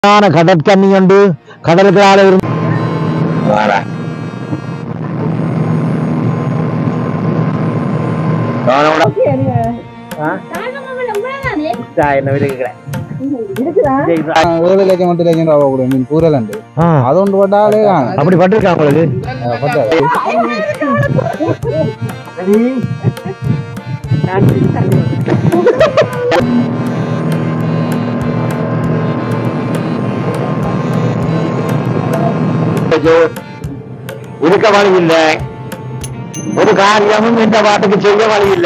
ஆன கடற்கண்ணி உண்டு கடலுக்கு ஆள இருந்து என்ன விடுக்கிறேன் ஏழு லட்சம் எட்டு லட்சம் ரூபா கூட மீன் கூறல் உண்டு ஆ, அது ஒன்று போட்டாலே காணும். அப்படி பட்டிருக்கா உங்களுக்கு அஹ் பத்தாது. இருக்க வழி இல்ல ஒரு காரியமும் இந்த பாட்டுக்கு செய்ய வழி இல்ல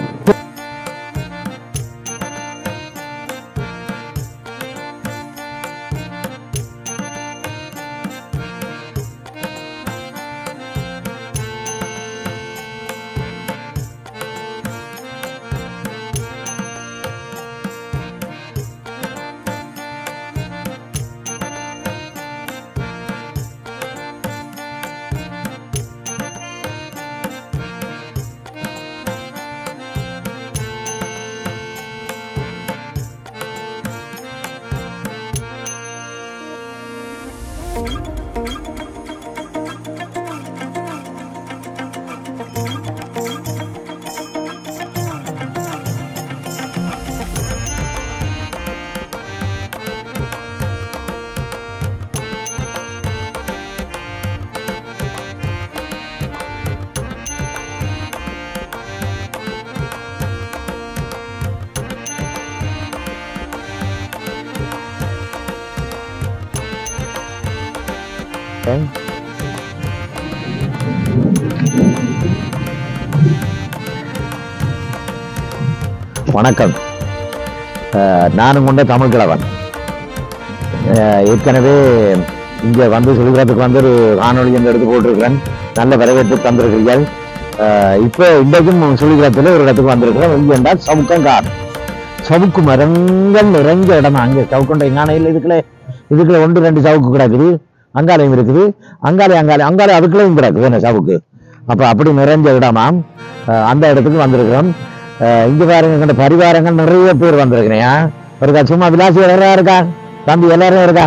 வணக்கம் அஹ், நானும் கொண்ட தமிழ் கிழவன் அஹ், ஏற்கனவே இங்க வந்து சொல்கிறதுக்கு வந்து ஒரு காணொளி என்று எடுத்து போட்டிருக்கிறேன் நல்ல வரவேற்பு தந்திருக்கிறீர்கள் அஹ், இப்போ இன்றைக்கும் சொல்லிக்கிறதுல ஒரு இடத்துக்கு வந்திருக்கிறேன் இங்கே என்றால் சவுக்கங்கார் சவுக்கு மரங்கள் நிறைஞ்ச இடம் அங்கே சவுக்கொண்டை ஞானையில் இதுக்குள்ள இதுக்குள்ள ஒன்று ரெண்டு சவுக்கு கிடக்குது அங்காலையும் இருக்குது அங்காலே அங்காலே அங்காலே அதுக்குள்ளேயும் கிடக்குது என்ன சவுக்கு அப்போ அப்படி நிறைஞ்ச இடமாம் அஹ், அந்த இடத்துக்கு வந்திருக்கிறோம் அஹ், இங்க பாருங்க எங்கட பரிவாரங்கள் நிறைய பேர் வந்திருக்கிறேன் இருக்கா சும்மா விலாசி எல்லாரும் இருக்கா தம்பி எல்லாரும் இருக்கா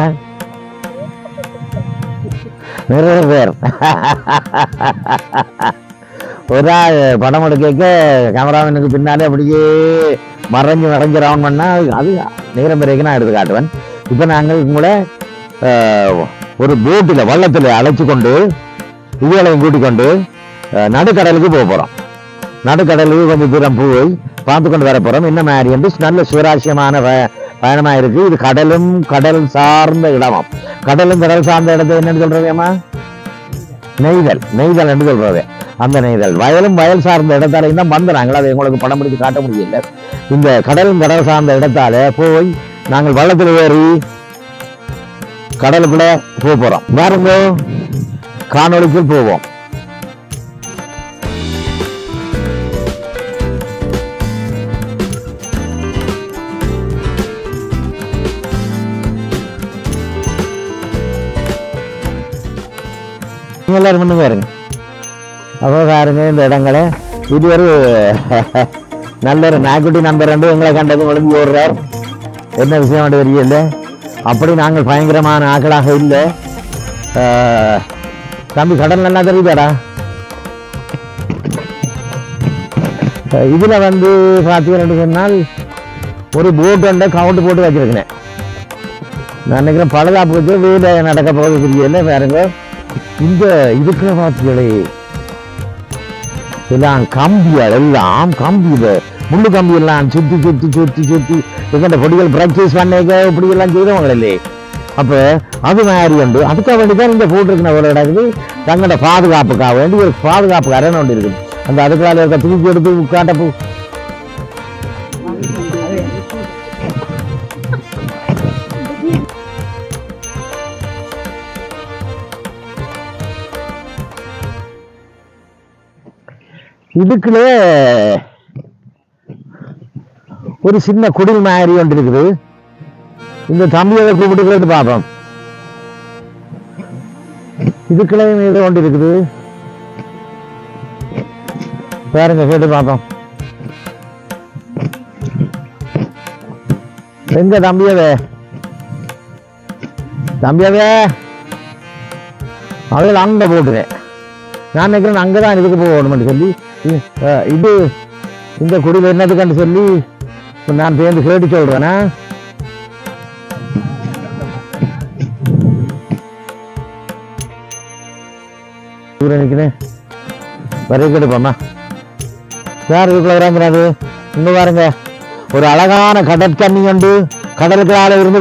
நிறைய பேர் ஒரு ஆள் படம் எடுக்க கேமராமேனுக்கு பின்னாலே அப்படியே மறைஞ்சு மறைஞ்சு ரவுண்ட் பண்ணா அது நேரம் பிறகு நான் எடுத்து காட்டுவேன் இப்போ நாங்கள் கூட அஹ், ஒரு போட்டில் வள்ளத்தில் அழைச்சு கொண்டு இதுகளையும் கூட்டிக் கொண்டு அஹ், நடுக்கடலுக்கு போக போகிறோம் நடுக்கடலுக்கு கொஞ்சம் தூரம் போய் பார்த்து கொண்டு வர போகிறோம் என்ன மாதிரி என்று நல்ல சுவராசியமான ப- பயணமா இருக்கு இது கடலும் கடல் சார்ந்த இடமாம் கடலும் கடல் சார்ந்த இடத்தை என்னன்னு சொல்றதேம்மா நெய்தல் நெய்தல் என்று சொல்றது அந்த நெய்தல் வயலும் வயல் சார்ந்த இடத்தாலையும் தான் வந்துறாங்களா அதை உங்களுக்கு படம் பிடிச்சு காட்ட முடியல இந்த கடலும் கடல் சார்ந்த இடத்தால போய் நாங்கள் வள்ளத்தில் ஏறி கடலுக்குள்ள போக போறோம் பாருங்க காணொளிக்குள் போவோம் நீங்க எல்லாரும் முன்னுங்க பாருங்க அப்போ பாருங்க இந்த இடங்களை இது ஒரு நல்ல ஒரு நாய்க்குட்டி நண்பர் ரெண்டு எங்களை கண்டது ஒழுங்கி ஓடுறார் என்ன விஷயம் தெரியல அப்படி நாங்கள் பயங்கரமான ஆக்களாக இல்லை ஆஹ், தம்பி கடல் நல்லா தெரியுதாடா ஆஹ், இதுல வந்து பார்த்தீங்கன்னு சொன்னால் ஒரு போட் ஒன்றை கவுண்ட் போட்டு வச்சிருக்கேன் நான் நினைக்கிறேன் பழுதாப்பு வச்சு வீடு நடக்க போகுது தெரியல பாருங்க இந்த இதுக்குள்ள பார்த்தீங்களே எல்லாம் கம்பிகள் எல்லாம் கம்பி இது முள்ளு கம்பி எல்லாம் சுத்தி சுத்தி சுத்தி சுத்தி எங்கள்ட பொடிகள் பிராக்டிஸ் பண்ணிக்க இப்படி எல்லாம் செய்தவங்க இல்லையே அப்ப அது மாதிரி உண்டு அதுக்காக வேண்டி தான் இந்த போட்டிருக்கிற ஒரு இடத்துக்கு தங்களோட பாதுகாப்புக்காக வேண்டி ஒரு பாதுகாப்பு அரண் ஒன்று இருக்குது அந்த அதுக்கால இருக்க தூக்கி எடுத்து காட்ட போ இதுக்குள்ள ஒரு சின்ன குடில் மாதிரி ஒன்று இருக்குது இந்த தம்பியை கூப்பிட்டு பார்ப்போம் இதுக்குள்ளேயும் ஏதோ ஒன்று இருக்குது பாருங்க கேட்டு பார்ப்போம் எங்க தம்பியவே தம்பியாவே அதில் அங்கே போட்டுறேன் நான் நினைக்கிறேன் அங்கே தான் இதுக்கு போகணும்னு சொல்லி இ- அஹ், இது இந்த குடியில் என்னதுக்குன்னு சொல்லி இப்ப நான் சேர்ந்து கேட்டு சொல்றேனா தூரம் நிற்கிறேன் வரை கெடுப்போம்மா யார் இதுக்குள்ள இறங்குறாரு இங்க பாருங்க ஒரு அழகான கடற்கண்ணி உண்டு கடலுக்கு ஆள இருந்து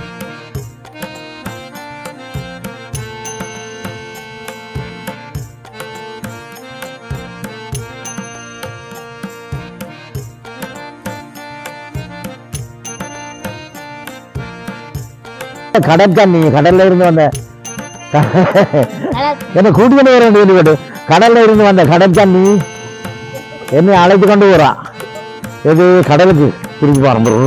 கடற்கண்ணி கடல்ல இருந்து வந்த என்ன கூட்டிட்டு வர வேண்டியது கேட்டு கடல்ல இருந்து வந்த கடற்கண்ணி என்னை அழைத்து கொண்டு போறான் எது கடலுக்கு திருப்பி போறோம் ப்ரோ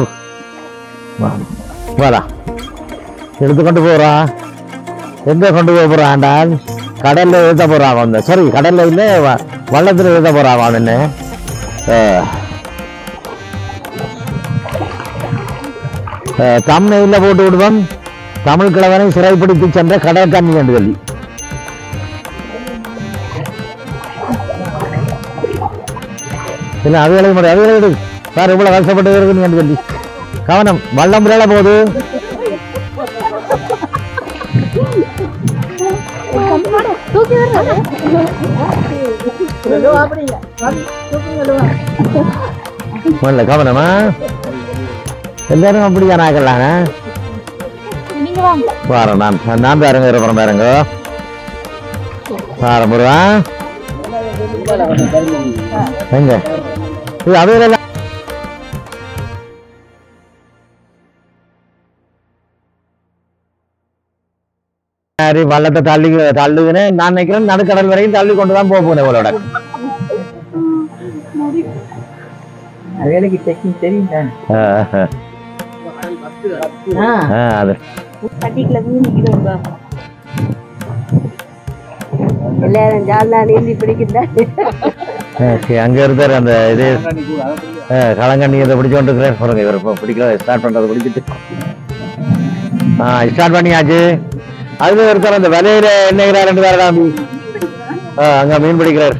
வாடா எடுத்துக்கொண்டு போறான் எங்க கொண்டு போக போறான்டால் கடல்ல எழுத போறான் அவன் சரி கடல்ல இல்ல வ- வள்ளத்துல எழுத போறான் அவன் என்ன தமிழ்ல போட்டு விடுவோம் தமிழ் கிழவனை சிறைப்பிடித்து சென்ற கடற்கண்ணி என்று சொல்லி இல்ல அதுகளை முறை அதுகளை விடு சார் இவ்வளவு கஷ்டப்பட்டு இருக்கு என்று சொல்லி கவனம் வள்ளம் புரள போது தூக்கி விடுறது அப்படிங்க தூக்கி விடுவா முதல்ல கவனமா எல்லாரும் அப்படியா நாக்கலாங்க நீங்க வாங்க பாரு நான் நான் பாருங்க இருப்புறம் பாருங்க பாரு முருகா எங்க இது அதுல சரி வள்ளத்தை தள்ளி தள்ளுகிறேன் நான் நினைக்கிறேன் நடுக்கடல் வரைக்கும் தள்ளி கொண்டு தான் போக போனேன் இவளோட வேலைக்கு டெக்னிக் தெரியும் தானே ஆ, ஆ, அது கட்டிக்குள்ள மீன் நிக்கிறோம் எல்லாரும் ஜாலா நீந்தி பிடிக்கிறாரு ஓகே அங்க இருந்தாரு அந்த இது ஆ, களங்கண்ணி இதை பிடிச்சு கொண்டிருக்கிறேன் பாருங்க இவர் இப்போ பிடிக்கல ஸ்டார்ட் பண்றது பிடிச்சிட்டு ஆ ஸ்டார்ட் பண்ணியாச்சு அதுல ஒருத்தர் அந்த விலையில என்ன ரெண்டு பேரடா ஆ அங்க மீன் பிடிக்கிறார்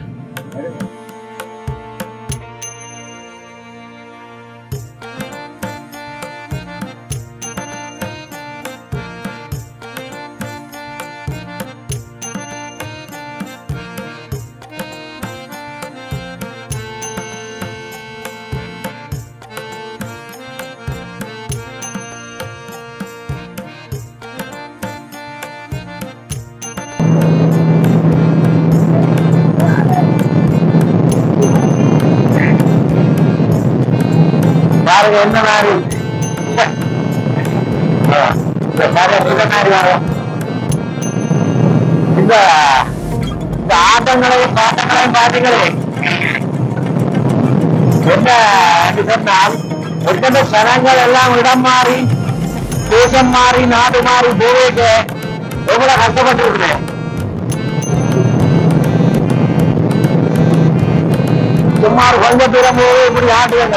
பாருங்க என்ன மாதிரி ஆ, இந்த பாருங்க இந்த மாதிரி வரும் இந்த இந்த ஆட்டங்களையும் பாட்டங்களையும் பாத்தீங்களே என்ன என்று சொன்னால் எத்தனை சனங்கள் எல்லாம் இடம் மாறி தேசம் மாறி நாடு மாறி போவேக்கு எவ்வளவு கஷ்டப்பட்டு இருக்கிறேன் சுமார் கொஞ்ச தூரம் போய் இப்படி ஆட்டுவாங்க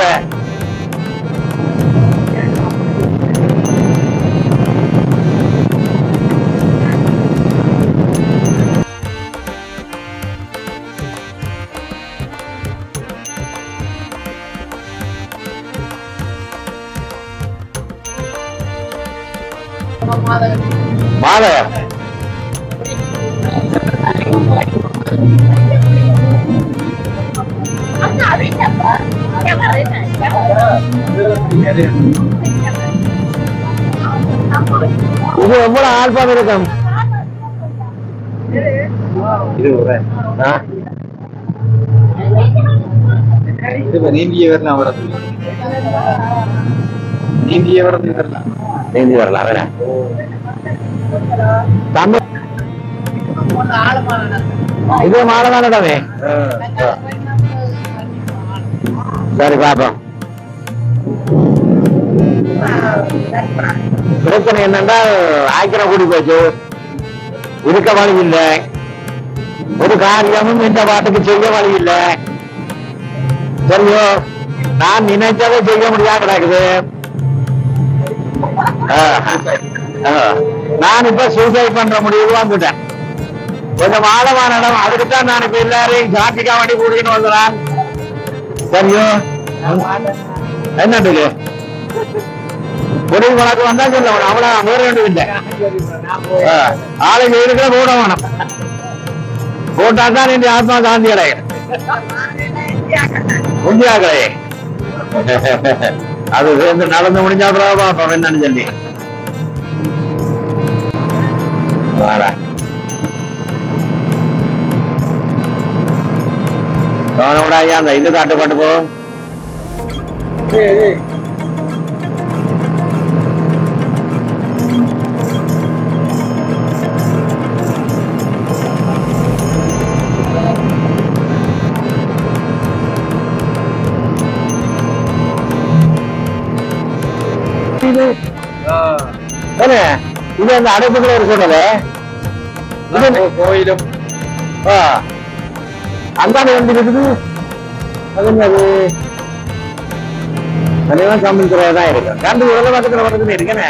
மாலை இது எவ்வளவு ஆல்பம் இருக்கும் இது ஒரு ஆ? இது நீந்திய வரலாம் வர நீந்திய வரது வரலாம் நீந்தி வரலாம் வேற தமிழ் இது மாலை தானே சரி பாப்போம் பிரச்சனை என்னன்னா ஆக்கிரம் கூடி போச்சு இருக்க வழி இல்லை ஒரு காரியமும் இந்த பாட்டுக்கு செய்ய வழி இல்லை சரியோ நான் நினைச்சதை செய்ய முடியாம கிடக்குது ஆ. நான் இப்ப சூசைட் பண்ற முடிவு வந்துட்டேன் கொஞ்சம் ஆழமான இடம் அதுக்குத்தான் நான் இப்ப எல்லாரையும் காட்டிக்கா வண்டி கூட்டின்னு வந்துடுறேன் சரியோ என்னட்டு முடிவு உனக்கு வந்தா சொல்ல அவ்வளவு வேற வேண்டியது இல்லை ஆளுங்க இருக்கிற போட வேணும் போட்டா தான் என் ஆத்மா சாந்தி அடையும் முடியாங்களே அது சேர்ந்து நடந்து முடிஞ்சா அப்புறம் பாப்போம் என்னன்னு சொல்லி வாரேன். கவனம் விட ஐயா அந்த இது காட்டுப்பாட்டு போ இது என்ன? இது அந்த அடைப்புக்குள்ள இருக்கிறது இது கோயிலும் ஆ. அந்தாண்ட வந்து இருக்குது அது என்னது அதெல்லாம் கம்பித்துறையா தான் இருக்கு கண்டு உலக பக்கத்துல பக்கத்துல இருக்கேனே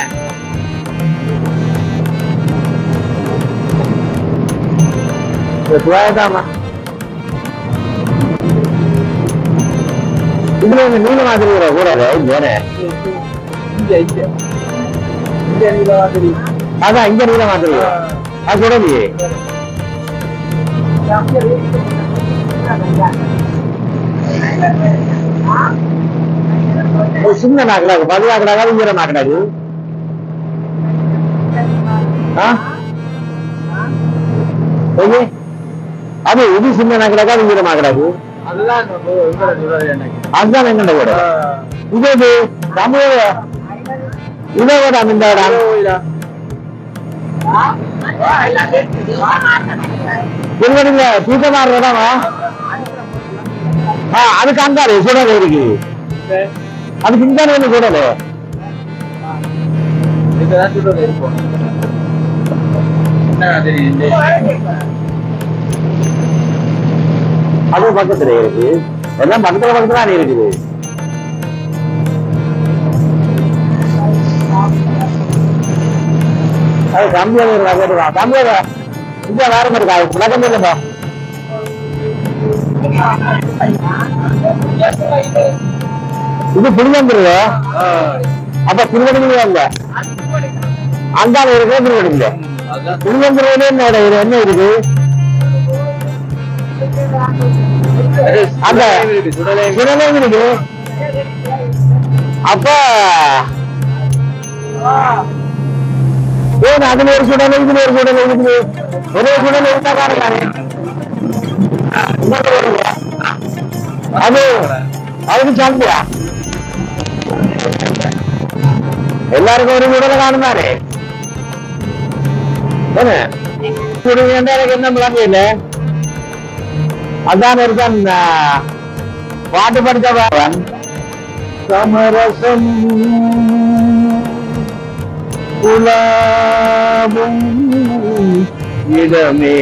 சுவாயதாமா இதுல இந்த நீல மாதிரி ஒரு கூடாது இங்கே இங்க இங்க இங்க நீல மாதிரி அதான் இங்க நீல மாதிரி அது கூடலையே ஒரு சின்ன நாக்கடாது பதி நாக்கடாது ஈர நாக்கடாது ஆ? ஓகே அது இது சின்ன நாக்கடாது அது ஈர நாக்கடாது அதுதான் நம்ம உங்களை சொல்றது எனக்கு அதுதான் எங்கண்ட கூட இது இது தமிழ் இதே கூட இந்த இடம் கோயிலா திருவடியில தூக்கமாறு இடமா ஆ அதுக்கு அங்காரு சுடல இருக்கு அதுக்கு இங்காரு ஒண்ணு சுடல இதுதான் சொல்றது இருப்போம் என்ன தெரியும் அது பக்கத்துல இருக்கு எல்லாம் பக்கத்துல பக்கத்துல தான் இருக்குது அது கம்மியாக இருக்கா கேட்டுக்கா கம்மியாக இங்க வேற மாதிரி இருக்கா விளக்கம் இல்லைப்பா இது புளியம்புருவ அப்ப திருவடியிலே இல்ல அந்தால இருக்கு திருவடியில அதுதான் புளியம்புருவில என்ன இடம் என்ன இருக்கு அந்த சுடலை சுடலே இருக்கு அப்ப ஏன் அதுல ஒரு சுடலை இதுல ஒரு சுடலை இருக்குது ஒரே சுடலை இருந்தா காணுறாரு அது அதுக்கு சந்தியா எல்லாருக்கும் ஒரு சுடலை காணுமாரு என்ன சுடலை எனக்கு என்ன விளங்க இல்லை அதான் இருக்கான் ஆஹ், பாட்டு படித்தவன் சமரசம் உலாவும் இடமே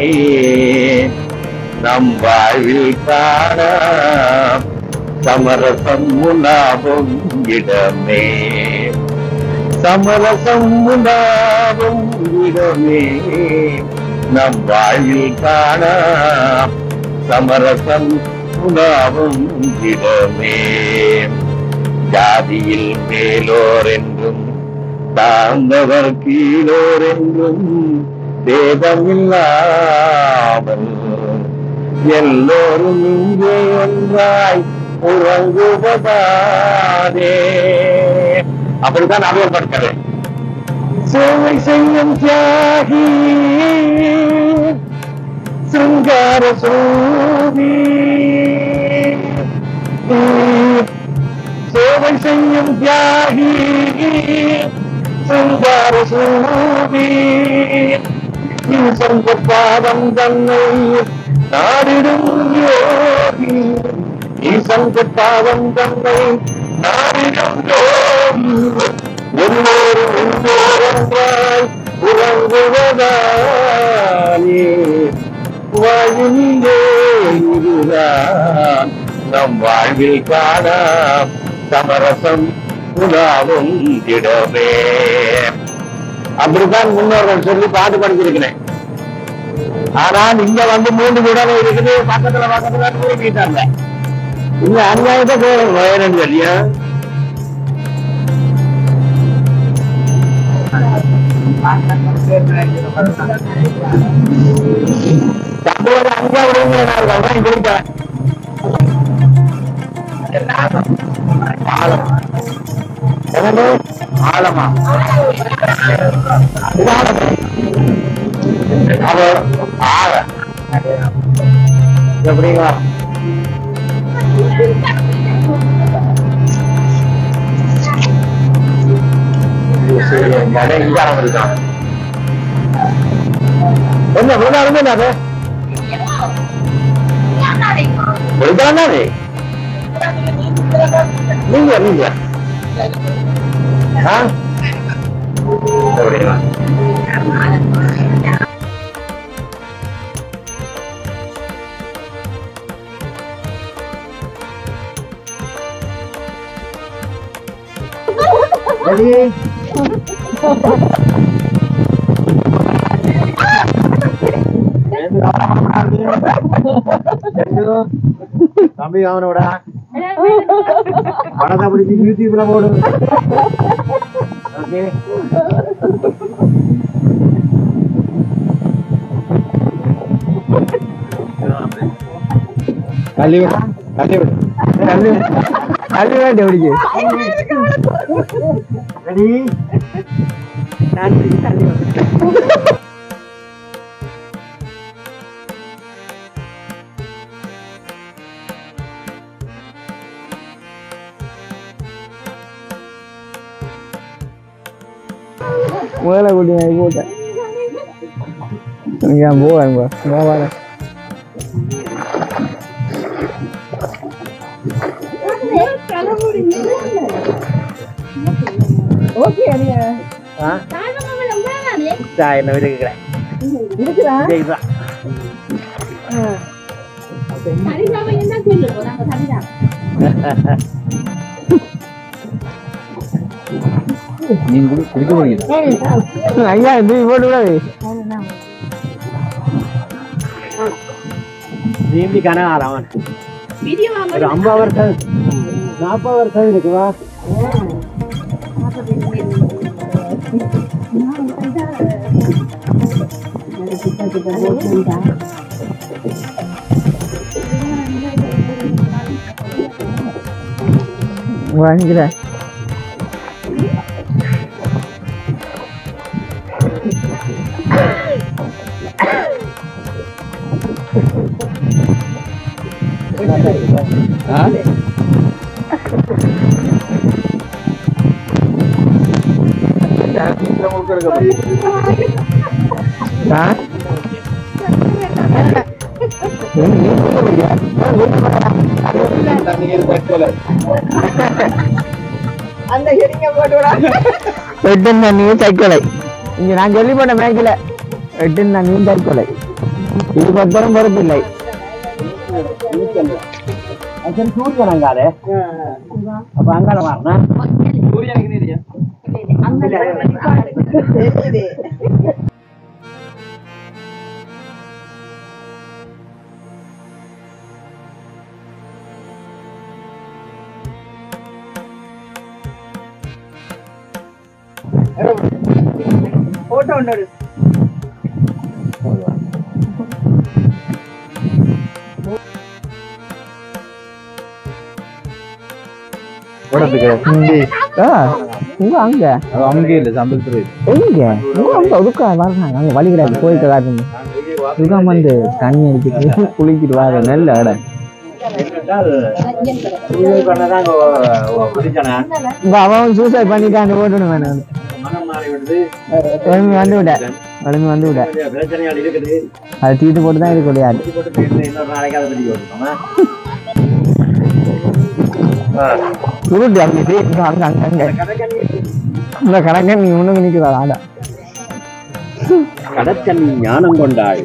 நம் வாழ்வில் காண சமரசம் உலாவும் இடமே சமரசம் உலாவும் இடமே நம் வாழ்வில் காண சமரசம் உலாவும் இடமே ஜாதியில் மேலோர் என்றும் தாழ்ந்தவர் கீழோர் என்றும் பேதமில்லாமல் எல்லோரும் இங்கே ஒன்றாய் உறங்குவதானே அப்படித்தான் அறியப்படுகிறது சேவை செய்யும் தியாகி சிங்கார சூரி சேவை செய்யும் தியாகி சிங்கார சூரி சொந்த பாதம் தன்னை நாடிடும் யோகி ஈசந்த பாதம் தன்னை நாடிடும் யோகி எல்லோரும் எல்லோரொன்றாய் உறங்குவதானே வாழ்விலே இதுதான் நம் வாழ்வில் காண சமரசம் உலாவும் இடமே அப்படித்தான் முன்னோர்கள் சொல்லி பாட்டு படிச்சிருக்கிறேன் ஆனால் இங்க வந்து மூன்று குடலை இருக்குது பக்கத்துல பக்கத்துல கூறிட்டாங்க இந்த அநியாயத்தை வேணும்னு சொல்லியா தம்புவோட அங்க விடுங்க நான் சொல்றேன் கொடுத்தேன் ஆழம் என்னது ஆழமா இது ஆழம் அது ஆழ எப்படிங்களா கடை இங்க ஆரம்பிச்சான் என்ன விழுந்தா இருந்தேன் அது விழுந்தானே நீங்க நீங்க ஆ எப்படிங்களா Ready? தம்பி அவனோட படத்தை பிடிச்சி யூடியூப்ல போடு ஓகே தள்ளி விடு தள்ளி விடு தள்ளி விடு தள்ளி வேண்டி பிடிச்சு ரெடி நான் பிடிச்சு தள்ளி விடு முதல்ல கூட்டி நான் போட்டேன் எனக்கு ஏன் போவேன் போவாங்க ஓகே அடியா ஆ நான் என்ன விடுக்கிறேன் இருக்குதா இதுதான் நீங்க குடிக்க போறீங்க ஐயா இந்த போட்டு விடாது நீந்தி கனகால அவன் ஒரு ஐம்பது வருஷம் நாற்பது வருஷம் இருக்குவா வாங்கிக்கிறேன் அந்த ஹெரிங்க போட்டு விடா எட்டு தண்ணியும் தைக்கொலை இங்க நான் கேள்விப்பட்ட மேய்க்கல எட்டு தண்ணியும் தைக்கொலை இது பத்திரம் பொறுப்பில்லை சூரியன் அங்காலே அப்ப அங்கால வரணும் சூரியனுக்கு நீரியா தெரியுது போட்டோ ஒன்று எடு. இங்க அங்க அங்கே இல்ல சம்பளத்துல எங்க இங்க அங்க ஒதுக்கா வர்றாங்க அங்க வழி கிடையாது போயிட்டு காட்டுங்க இதுதான் வந்து தண்ணி அடிச்சிட்டு குளிக்கிட்டு வாங்க நல்ல இடம் இங்க அவன் சூசைட் பண்ணிட்டான் ஓட்டணும் வேணும் கிளம்பி வந்து விட கிளம்பி வந்து விட பிரச்சனைகள் இருக்குது அது தீட்டு போட்டு தான் இருக்க முடியாது போட்டு போயிட்டு இன்னொரு நாளைக்கு அதை பத்தி யோசிக்கணுமா சுருட்டு அப்படி சரி, இங்க அங்க அங்க அங்க இந்த கணக்கன் நீ ஒண்ணுக்கு நிக்கிறா ஆடா கடற்கண்ணி ஞானம் கொண்டாள்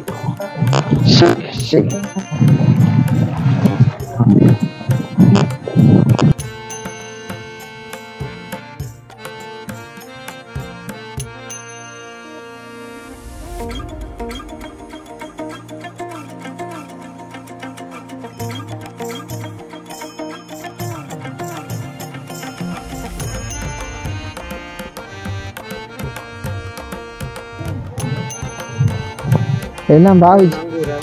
எல்லாம் பாவிச்சு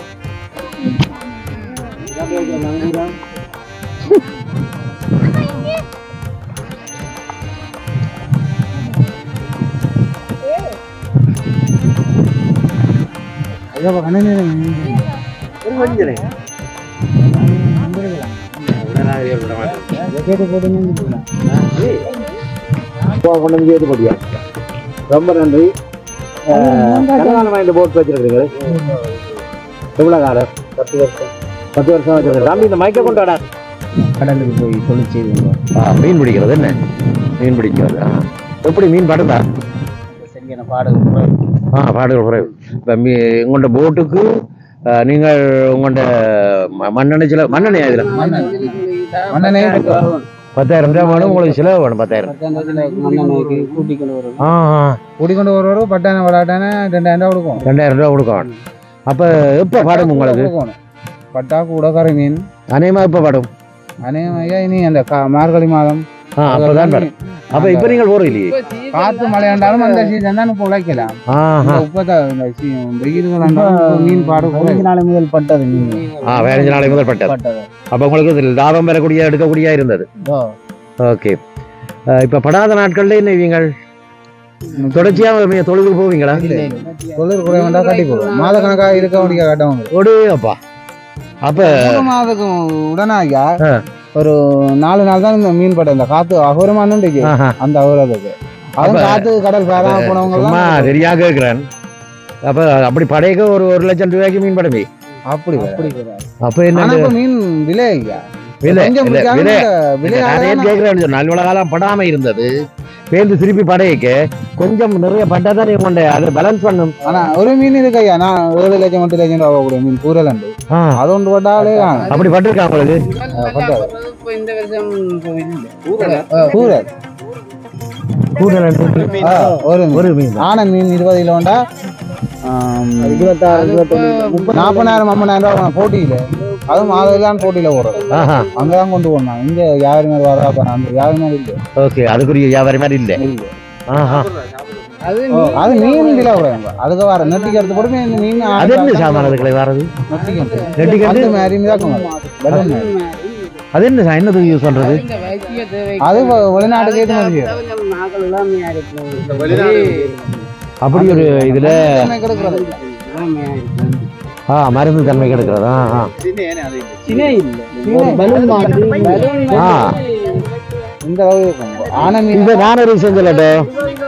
கொண்டு வந்து ஏது போட்டியா ரொம்ப நன்றி கனகாலமா இந்த போட் வச்சிருக்கீங்க எவ்வளவு காலம் பத்து வருஷம் பத்து வருஷம் வச்சிருக்கேன் தம்பி இந்த மைக்க கொண்டு வாடா கடலுக்கு போய் தொழில் செய்து ஆ, மீன் பிடிக்கிறது என்ன மீன் பிடிக்கிறது ஆ. எப்படி மீன் படுதா சரியான பாடல் ஆ பாடுகள் குறைவு இப்போ மீ உங்களோட போட்டுக்கு ஆ, நீங்கள் உங்களோட ம- மண்ணெண்ணெய் சில மண்ணெண்ணெய் இதில் மன்னனே பத்தாயிரம் ரூபாய் வேணும் உங்களுக்கு செலவு வேணும் பத்தாயிரம் மன்னனுக்கு கூட்டிக்கொண்டு வரும் ஆ ஆ கூட்டிக்கொண்டு வருவாரு பட்டான விளாட்டான ரெண்டாயிரம் ரூபா கொடுக்கும் ரெண்டாயிரம் ரூபா கொடுக்க வேணும் அப்போ எப்போ பாடும் உங்களுக்கு கொடுக்கணும். பட்டா கூட கரை மீன் அநேகமாக எப்போ பாடும் அநேகமாக இனி அந்த கா- மார்கழி மாதம் ஆ அப்போ தான் பாடும் அப்போ இப்போ நீங்கள் போகிறோம் இல்லையே காத்து மழையாண்டாலும் அந்த சீசன் தான் இப்போ உழைக்கலாம் ஆஹா உப்பதான் இந்த சீ- வெயில்கள் இருந்தாலும் மீன் பாடு நாள் முதல் பட்டது மீன் ஆ பதினஞ்சு நாளைக்கு முதல் பட்டது பட்டது அப்போ உங்களுக்கு இது லாபம் பெறக்கூடிய எடுக்கக்கூடிய இருந்தது ஓகே இப்போ படாத நாட்கள்ல என்ன இவங்கள் தொடர்ச்சியாக தொழுது போவீங்களா தொழில் குறை வேண்டா கட்டி போடுவோம் மாத கணக்காக இருக்க வேண்டிய கட்டவங்க ஒடேப்பா அப்ப மூணு மாதத்துக்கு உடனாயா ஆ. ஒரு நாலு நாள் தான் இந்த மீன் பட்டம் இந்த காத்து அகோரமானு ஆஹா, அந்த அகோரத்துக்கு அது அப்ப- காத்து கடல் பேரா போனவங்க சும்மா எல்லாம் சரியா கேட்கிறேன் அப்ப அப்படி படையக்க ஒரு ஒரு லட்சம் ரூபாய்க்கு மீன் படமே அப்படி அப்படி அப்ப என்ன ஆனா இப்ப மீன் விலை ஐயா விலை கொஞ்சம் இல்ல, பிடிக்காம விலை இந்த விலை நிறைய கேட்கிறேன் நல்ல காலம் படாம இருந்தது பேருந்து திருப்பி படையக்க கொஞ்சம் நிறைய பட்டாதான் கொண்ட அதை பேலன்ஸ் பண்ணும் ஆனா ஒரு மீன் இருக்கு ஐயா நான் ஏழு லட்சம் எட்டு லட்சம் ரூபா கூட மீன் கூறல் உண்டு ஆ, அது ஒன்று பட்டாலே அப்படி பட்டிருக்கா உங்களுக்கு பட்டாது இந்த வருஷம் கூறல் கூடுதல் ஆ, ஒரு மீன். ஒரு மீன் தான். ஆன மீன் இருபது கிலோண்டா நாற்பதாயிரம் ஐம்பதாயிரம் ரூபா போட்டியில அதுவும் ஆதரவுதான் போட்டியில ஓடுறது ஆஹா அங்கதான் கொண்டு போனான் இங்க யாரு மேல வரா பாரு அந்த யாரு மேல இல்ல ஓகே அதுக்குரிய வியாபாரி மாதிரி இல்ல ஆஹா அது அது மீன் விலை குறையும் அதுக்கு வர நெட்டிக்கு எடுத்து போட்டு இந்த மீன் அது என்ன சாமான் அதுக்குள்ள வரது நெட்டிக்கு நெட்டிக்கு அது மாதிரி மிதாக்கும் வெள்ளம் மாதிரி. அது என்ன சா- என்னது யூஸ் பண்றது இந்த வைத்திய தேவை அது வெ- வெளிநாட்டுக்கு ஏற்ற மாதிரி செய்யும். கொஞ்சம் நாங்கள் எல்லாமே இருக்கு அப்படி ஒரு இதுல எல்லாமே கிடைக்கிறது. ஆ மருந்து தன்மை கிடைக்கிறதா ஆ சினை இல்ல பலூன் மாதிரி பலூன் ஆ இந்த அளவு இருக்கும். ஆன மீன் இந்த நான் ஒரு விஷயம் சொல்லட்டும்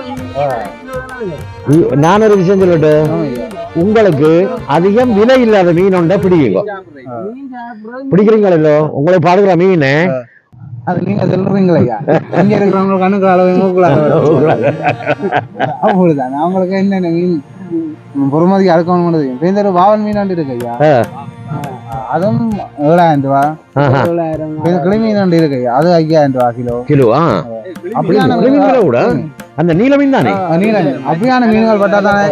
இ- நான் ஒரு விஷயம் சொல்லட்டும் உங்களுக்கு அதிகம் விலை இல்லாத மீன் ஒன்றை பிடிக்குங்க பிடிக்கிறீங்களோ உங்களுக்கு பாடுகிற மீன் அது நீங்க சொல்றீங்களா ஐயா இங்க இருக்கிறவங்க கண்ணுக்கு அளவு மூக்குல அளவு அவங்களுதான் அவங்களுக்கு என்னென்ன மீன் பொறுமதிக்கு அடக்கணும் பண்ணுது இப்ப இந்த ஒரு வாவல் மீன் ஒன்று இருக்கு ஐயா ஆ. அதுவும் ஏழாயிரம் ரூபா ஆஹா. தொள்ளாயிரம் இப்ப இந்த கிளி மீன் ஒன்று இருக்கு ஐயா அது ஐயாயிரம் ரூபா கிலோ கிலோ ஆ அப்படியான கிளி மீன் விலை கூட அந்த நீல மீன் தானே ஆ, நீல மீன். அப்படியான மீன்கள் பட்டா தானே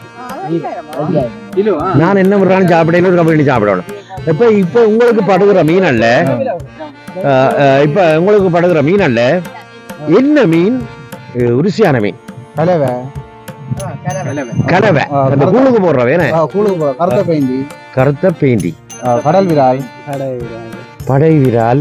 நான் என்ன பண்றாலும் சாப்பிடல ஒரு கம்பெனி சாப்பிடணும் இப்ப இப்ப உங்களுக்கு படுகிற மீன் அல்ல ஆ, ஆ, இப்ப உங்களுக்கு படுகிற மீன் அல்ல என்ன மீன் இது ருசியான மீன் கலவை கலவை ஆ, அந்த கூழுக்கு போடுற வேணே ஆ, கூழுக்கு போற கருத்த பெயிண்டி கருத்த பேண்டி கடல் விரால் படை விரால்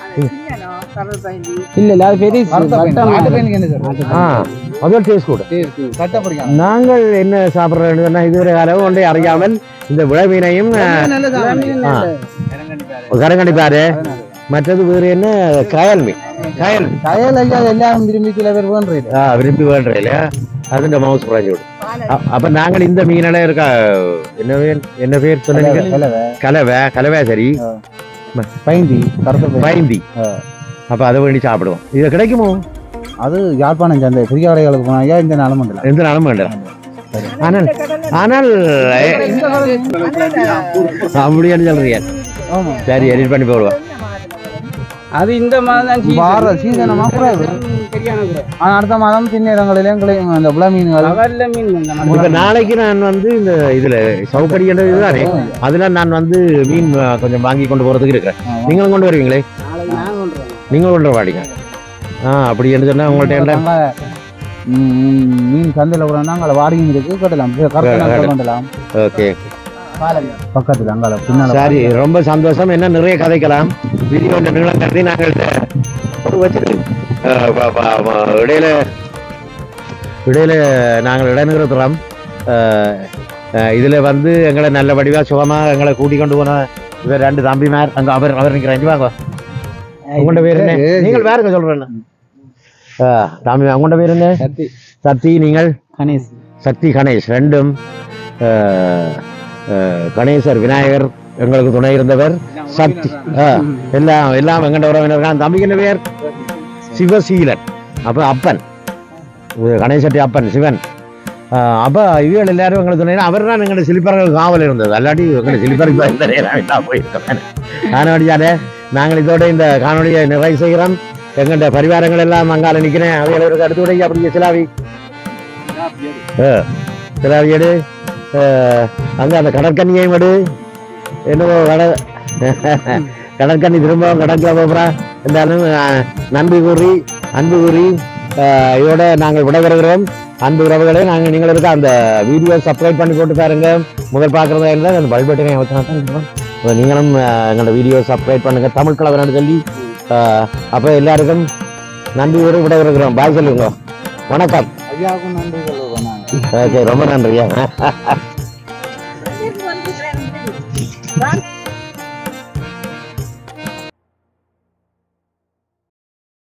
இல்ல இல்ல அது பெரிய கருத்த பெயிண்டி நாட்டு பெயிண்டிக்கு என்ன சார் ஆ முதல் டேஸ்ட் கூட கட்ட பிடிக்கும் நாங்கள் என்ன சாப்பிட்றோம்னா இதுவரை அளவு ஒன்றை அறியாமல் இந்த விளை மீனையும் ஆ, கரங்கண்டி பாரு மற்றது வேறு என்ன கயல் மீன் கயல் மீன் கயல் ஐயா எல்லாரும் விரும்பி சில பேர் வேண்டுறது ஆ விரும்பி வேண்ட இல்லையா அதுண்ட மவுஸ் குறைஞ்சி விடும் அ- அப்ப நாங்கள் இந்த மீனெல்லாம் இருக்கா என்ன பேர் என்ன பேர் சொன்னீங்க கலவை கலவை கலவை சரி பைந்தி கருத்த பெயிண்டி பயந்தி அப்ப அதை வேண்டி சாப்பிடுவோம் இது கிடைக்குமோ அது யாழ்ப்பாணம் சந்தை பெரிய கடைகளுக்கு போனா ஐயா இந்த நாளும் பண்ணல எந்த நாளும் வேண்டாம் ஆனால் ஆனால் ஏ, அப்படியான்னு சொல்றீங்க ஆமா சரி எடிட் பண்ணி போடுவோம் அது இந்த மாதம் தான் வார சீசனமா குறைவு சரியான குறை ஆனா அடுத்த மாதம் சின்ன இடங்களிலும் கிடைக்கும் அந்த புல மீன்கள் அவர்ல மீன் இந்த இப்ப நாளைக்கு நான் வந்து இந்த இதுல சவுக்கடி என்ற இதுதானே அதுல நான் வந்து மீன் அஹ், கொஞ்சம் வாங்கி கொண்டு போறதுக்கு இருக்கிறேன் நீங்களும் கொண்டு வருவீங்களே நாளைக்கு நான் கொண்டுறேன் நீங்களும் கொண்டு வாடிங்க ஆ அப்படி என்று சொன்னா உங்கள்ட்ட என்ன நாங்க, ம், ம், மீன் சந்தையில கூட அங்கால வாடகையும் இருக்கு கட்டலாம் கரெக்டாக கொண்டலாம் ஓகே பக்கத்துல அங்கால பின்னால சரி ரொம்ப சந்தோஷம் என்ன நிறைய கதைக்கலாம் வீடியோ நீளம் கருதி நாங்கள் வச்சிருக்கு அஹ், ப- ப- ப- இடையில இடையில நாங்கள் இடைநிறுத்துறோம் அஹ், அஹ், இதுல வந்து எங்களை நல்ல வடிவா சுகமா எங்களை கூட்டி கொண்டு போன இவர் ரெண்டு தம்பிமார் அங்க அவர் அவர் நிற்கிறாங்க வாங்க உங்களோட பேர் என்ன நீங்கள் வேறுங்க சொல்றேன் அஹ், தம்பி உங்களோட பேர் என்ன சத்தி சக்தி நீங்கள் கணேஷ் சக்தி கணேஷ் ரெண்டும் அஹ், அஹ், கணேசர் விநாயகர் எங்களுக்கு துணை இருந்தவர் சக்தி அஹ், எல்லாம் எல்லாம் எங்கண்ட உறவினர்கள் தம்பிக்கு என்ன பேர் சிவசீலன் அப்ப அப்பன் இது கணேசட்டி அப்பன் சிவன் அஹ், அப்ப இவர்கள் எல்லாரும் எங்களுக்கு துணை அவர் தான் எங்களுடைய சிலிப்பர்கள் காவல் இருந்தது அல்லாட்டி எங்களை சிலிப்பர் இப்போ இந்த நேரம் எல்லாம் போயிருக்கேன் காணொலியாலே நாங்கள் இதோட இந்த காணொலியை நிறைவு செய்கிறோம் எங்கள்ட பரிவாரங்கள் எல்லாம் அங்கால நிற்கிறேன் அவைகளுக்கு அடுத்து விடைக்கு அப்படி சிலாவி திராவியடு அங்க அந்த கடற்கன்னியையும் எடு என்னவோ கட கடற்கன்னி திரும்ப கடற்கரை போகிறா இருந்தாலும் அஹ், நன்றி கூறி அன்பு கூறி அஹ், இதோட நாங்கள் விடைபெறுகிறோம் அன்பு உறவுகளே நாங்கள் நீங்கள் இருக்க அந்த வீடியோ சப்ஸ்கிரைப் பண்ணி போட்டு பாருங்க முதல் பார்க்குறதா இருந்தால் அந்த பல்பட்டனை அவசரம் தான் இருக்கணும் அப்ப நீங்களும் அஹ், எங்களோட வீடியோ சப்ஸ்கிரைப் பண்ணுங்க தமிழ் கலவரன்னு சொல்லி அஹ், அப்போ எல்லாருக்கும் நன்றி கூறி விடைபெறுகிறோம் பாய் சொல்லுங்க வணக்கம் ஐயாவுக்கும் நன்றி சொல்லுவோம் நாங்க ஓகே ரொம்ப நன்றியா